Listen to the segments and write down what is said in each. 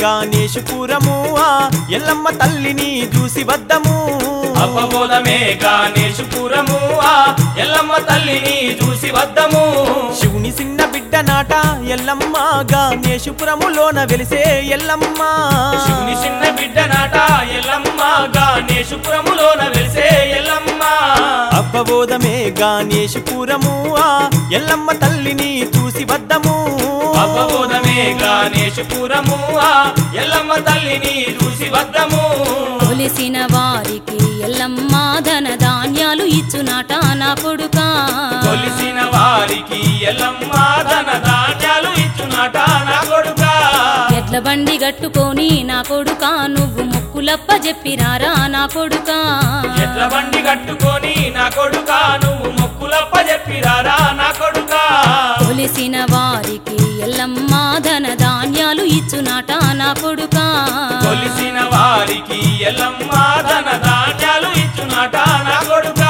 గానేశుపురము ఆ ఎల్లమ్మ తల్లిని చూసి వద్దము అపబోధమే గానేశుపురము ఆ ఎల్లమ్మ తల్లిని చూసి వద్దము శివుని చిన్న బిడ్డ నాట ఎల్లమ్మ గానేశుపురములోన వెలిసే ఎల్లమ్మ శివుని చిన్న బిడ్డ నాట ఎల్లమ్మ గానేశుపురములోన వెలిసే ఎల్లమ్మ అబ్బబోధమే గానేశుపురము ఆ ఎల్లమ్మ తల్లిని చూసి వద్దము అపబోధమే గానేశుపురము ఆ ఎల్లమ్మ తల్లిని చూసి వద్దము కొలిసిన వారికి ఎల్లమ్మ ధన ధాన్యాలు ఇచ్చునాట నా కొడుకా కొలిసిన వారికి ఎల్లమ్మ ధన ధాన్యాలు ఇచ్చునాట నా కొడుకా ఎడ్ల బండి గట్టుకొని నా కొడుకా నువ్వు ముక్కులప్ప చెప్పిరారా నా కొడుకా ఎట్ల బండి కట్టుకొని నా కొడుకా నువ్వు మొక్కులప్ప చెప్పిరారా నా కొడుకా కొలిసిన వారికి ఎల్లమ్మ ధన ధాన్యాలు ఇచ్చునాట నా కొడుకా కొలిసిన వారికి ఎల్లమ్మ ధన ధాన్యాలు ఇచ్చునాట నా కొడుకా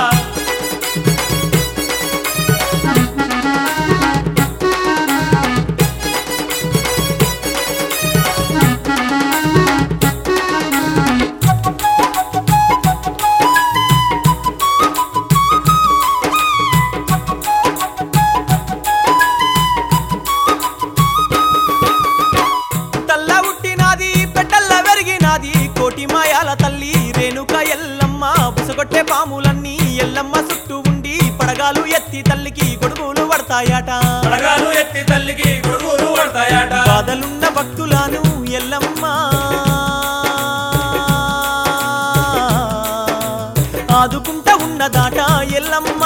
తల్ల ఉట్టినాది పెద్దల్ల వెరిగినాది కోటి మాయాల తల్లి రేణుక ఎల్లమ్మ బుసగొట్టే పాములన్నీ ఎల్లమ్మ చుట్టూ ఉండి పడగాలు ఎత్తి తల్లికి గొడుగులు పడతాయట పడగాలు ఎత్తి తల్లికి గొడుగులు పడతాయట బాధలున్న భక్తులను ఎల్లమ్మ ఆదుకుంటా ఉన్నదాట ఎల్లమ్మ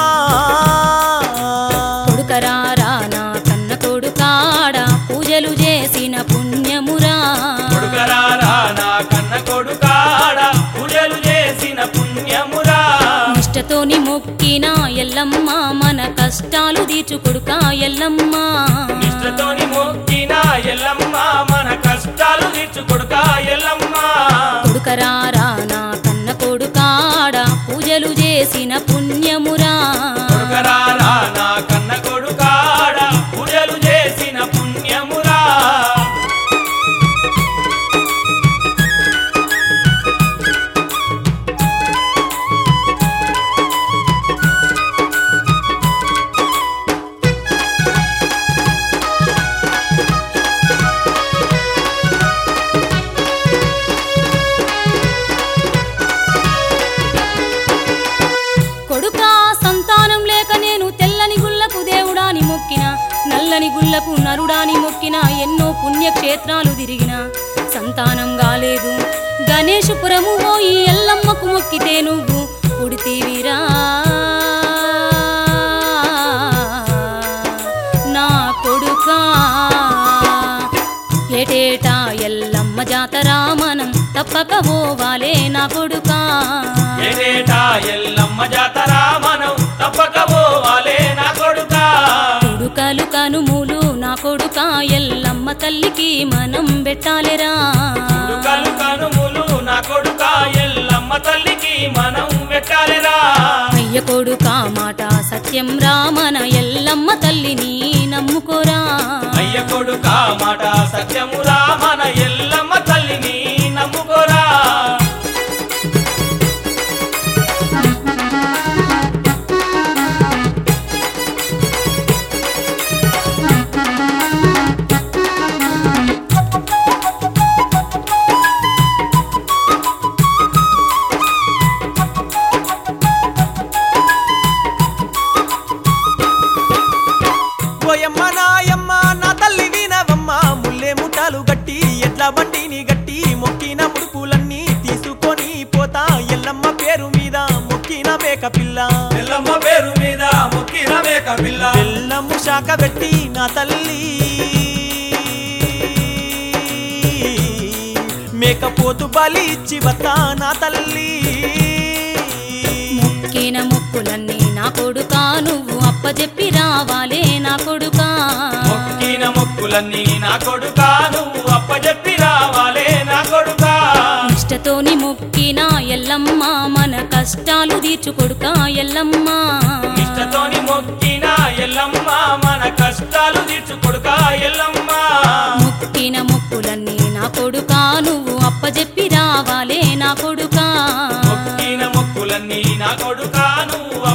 కొడుకరారా నా కన్న కొడుకాడ పూజలు చేసిన పుణ్యమురా కొడుకరారా నా కన్న కొడుకాడ పూజలు చేసిన పుణ్యమురా నిష్టతోని మొక్కిన ఎల్లమ్మ మన కష్టాలు తీర్చు కొడుకా ఎల్లమ్మ నిష్ఠతోని మొక్కిన ఎల్లమ్మ మన కష్టాలు తీర్చు కొడుకా ఎల్లమ్మ కొడుకరారా నా కన్న కొడుకాడ పూజలు చేసిన పుణ్యమురా కొడుకరారా నా కన్న కొడుకాడ పూజలు చేసిన పుణ్యమురా కొడుకా సంతానం లేక నేను తెల్లని గుళ్ళకు దేవుడాని మొక్కిన నల్లని గుళ్ళకు నరుడాని మొక్కిన ఎన్నో పుణ్యక్షేత్రాలు తిరిగిన సంతానం కాలేదు గణేశపురము పోయి ఎల్లమ్మకు మొక్కితే నువ్వు పుడితీవిరా నా కొడుకా ఏటేటా ఎల్లమ్మ జాతర మనం తప్పక పోవాలే నా కొడుకా ఏటేటా ఎల్లమ్మ జాతర మనం తప్పక పోవాలే నా కొడుకా కొడుకలు కనుములు నా కొడుకా ఎల్లమ్మ తల్లికి మనం పెట్టాలిరా కొడుకలు కనుములు నా కొడుకా ఎల్లమ్మ తల్లికి మనం పెట్టాలిరా అయ్య కొడుకా మాట సత్యం రామన ఎల్లమ్మ తల్లిని నమ్ముకోరా అయ్య కొడుకా మాట సత్యమురా మన ఎల్లమ్మ తల్లిని నమ్ముకోరా ఓయమ్మ నాయమ్మ నా తల్లి వినవమ్మ ముల్లే ముఠాలు గట్టి ఎట్ల బండిని గట్టి మొక్కిన ముడుపులన్నీ తీసుకొని పోతా ఎల్లమ్మ పేరు మీద మొక్కిన మేక పిల్ల ఎల్లమ్మ పేరు మీద మొక్కిన మేక పిల్ల బెల్లము శాఖ పెట్టి నా తల్లి మేకపోతు బలి ఇచ్చి వత్తా నా తల్లి మొక్కిన మొక్కులన్నీ నా కొడుకా నువ్వు అప్పచెప్పి రావాలే నా కొడుకా మొక్కిన మొక్కులన్నీ నా కొడుకా నువ్వు అప్పచెప్పి రావాలే నా కొడుకా నిష్టతోని మొక్కిన ఎల్లమ్మ మన కష్టాలు తీర్చు కొడుకా ఎల్లమ్మ ఇష్టతోని మొక్కిన ఎల్లమ్మ మన కష్టాలు తీర్చు కొడుకా ఎల్లమ్మ మొక్కిన మొక్కులన్నీ నా కొడుకా నువ్వు అప్పజెప్పి రావాలే నా కొడుకా మొక్కిన మొక్కులన్నీ నా కొడుకా నువ్వు